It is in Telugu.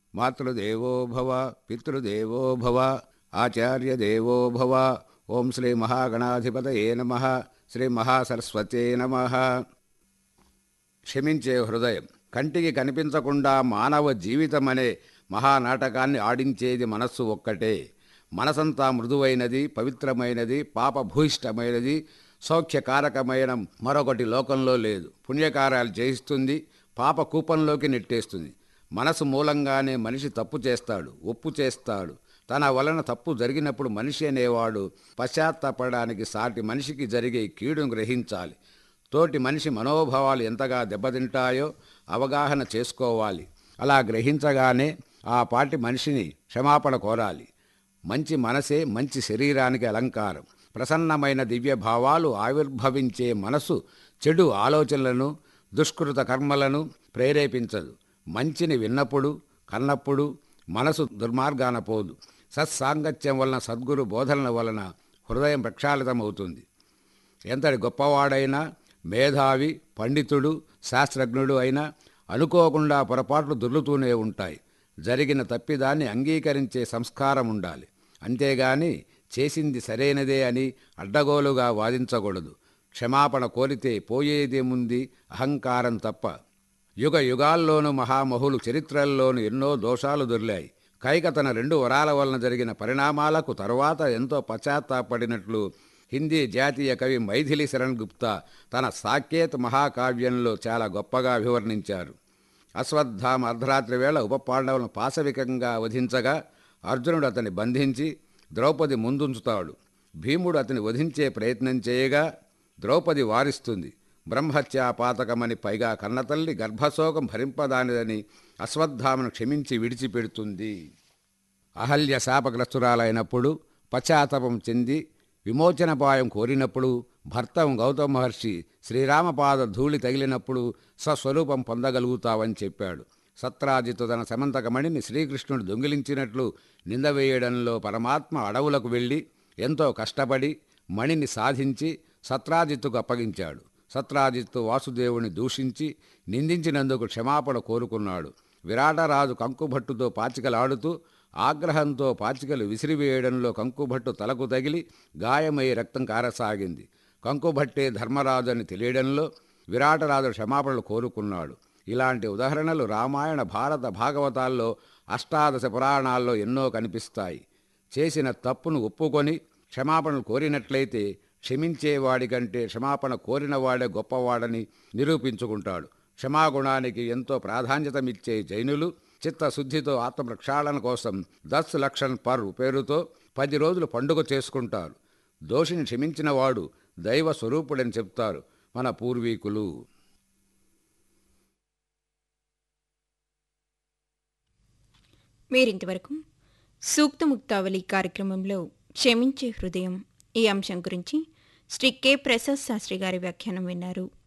మాతృదేవో భవ పితృదేవో భవ ఆచార్యదేవో భవ ఓం శ్రీ మహాగణాధిపతయే నమ శ్రీ మహాసరస్వతే నమ క్షమించే హృదయం కంటికి కనిపించకుండా మానవ జీవితం అనే మహానాటకాన్ని ఆడించేది మనస్సు ఒక్కటే మనసంతా మృదువైనది పవిత్రమైనది పాపభూయిష్టమైనది సౌఖ్యకారకమైన మరొకటి లోకంలో లేదు పుణ్యకార్యాలు చేయిస్తుంది పాప కూపంలోకి నెట్టేస్తుంది మనసు మూలంగానే మనిషి తప్పు చేస్తాడు ఒప్పు చేస్తాడు తన వలన తప్పు జరిగినప్పుడు మనిషి అనేవాడు పశ్చాత్తాపడడానికి సాటి మనిషికి జరిగే కీడును గ్రహించాలి తోటి మనిషి మనోభావాలు ఎంతగా దెబ్బతింటాయో అవగాహన చేసుకోవాలి అలా గ్రహించగానే ఆ పాటి మనిషిని క్షమాపణ కోరాలి మంచి మనసే మంచి శరీరానికి అలంకారం ప్రసన్నమైన దివ్య భావాలు ఆవిర్భవించే మనసు చెడు ఆలోచనలను దుష్కృత కర్మలను ప్రేరేపించదు మంచిని విన్నప్పుడు కన్నప్పుడు మనసు దుర్మార్గాన పోదు సత్సాంగత్యం వలన సద్గురు బోధనల వలన హృదయం ప్రక్షాళితమవుతుంది ఎంతటి గొప్పవాడైనా మేధావి పండితుడు శాస్త్రజ్ఞుడు అయినా అనుకోకుండా పొరపాట్లు దొర్లుతూనే ఉంటాయి జరిగిన తప్పిదాన్ని అంగీకరించే సంస్కారం ఉండాలి అంతేగాని చేసింది సరైనదే అని అడ్డగోలుగా వాదించకూడదు క్షమాపణ కోరితే పోయేదేముంది అహంకారం తప్ప యుగ యుగాల్లోనూ మహామహులు చరిత్రల్లోనూ ఎన్నో దోషాలు దొర్లాయి కైక తన రెండు వరాల వలన జరిగిన పరిణామాలకు తరువాత ఎంతో పశ్చాత్తాపడినట్లు హిందీ జాతీయ కవి మైథిలి శరణ్ గుప్తా తన సాకేత్ మహాకావ్యంలో చాలా గొప్పగా అభివర్ణించారు అశ్వత్థామ అర్ధరాత్రి వేళ ఉప పాండవులను పాశవికంగా వధించగా అర్జునుడు అతన్ని బంధించి ద్రౌపది ముందుంచుతాడు భీముడు అతని వధించే ప్రయత్నం చేయగా ద్రౌపది వారిస్తుంది బ్రహ్మహత్యా పాతకమని పైగా కన్నతల్లి గర్భశోకం భరింపదానిదని అశ్వత్థామను క్షమించి విడిచిపెడుతుంది అహల్య శాపగ్రస్తురాలైనప్పుడు పశ్చాత్తాపం చెంది విమోచనపాయం కోరినప్పుడు భర్త గౌతమ మహర్షి శ్రీరామపాద ధూళి తగిలినప్పుడు స్వస్వరూపం పొందగలుగుతావని చెప్పాడు సత్రాజిత్తు తన సమంతకమణిని శ్రీకృష్ణుడు దొంగిలించినట్లు నిందవేయడంలో పరమాత్మ అడవులకు వెళ్ళి ఎంతో కష్టపడి మణిని సాధించి సత్రాజిత్తుకు అప్పగించాడు సత్రాజిత్తు వాసుదేవుని దూషించి నిందించినందుకు క్షమాపణ కోరుకున్నాడు విరాటరాజు కంకుభట్టుతో పాచికలాడుతూ ఆగ్రహంతో పాచికలు విసిరివేయడంలో కంకుభట్టు తలకు తగిలి గాయమై రక్తం కారసాగింది కంకుభట్టే ధర్మరాజు అని తెలియడంలో విరాటరాజు క్షమాపణలు కోరుకున్నాడు ఇలాంటి ఉదాహరణలు రామాయణ భారత భాగవతాల్లో అష్టాదశ పురాణాల్లో ఎన్నో కనిపిస్తాయి చేసిన తప్పును ఒప్పుకొని క్షమాపణలు కోరినట్లయితే క్షమించేవాడి కంటే క్షమాపణ కోరినవాడే గొప్పవాడని నిరూపించుకుంటాడు క్షమాగుణానికి ఎంతో ప్రాధాన్యతమిచ్చే జైనులు చిత్తశుద్ధితో ఆత్మప్రక్షాళన కోసం దస్ లక్షన్ పర్ పేరుతో పది రోజులు పండుగ చేసుకుంటారు దోషిని క్షమించిన వాడు దైవ స్వరూపుడని చెప్తారు మన పూర్వీకులు మీరింతవరకు సూక్తముక్తావళి కార్యక్రమంలో క్షమించే హృదయం ఈ అంశం గురించి శ్రీ కె ప్రసాద్ శాస్త్రి గారి వ్యాఖ్యానం విన్నారు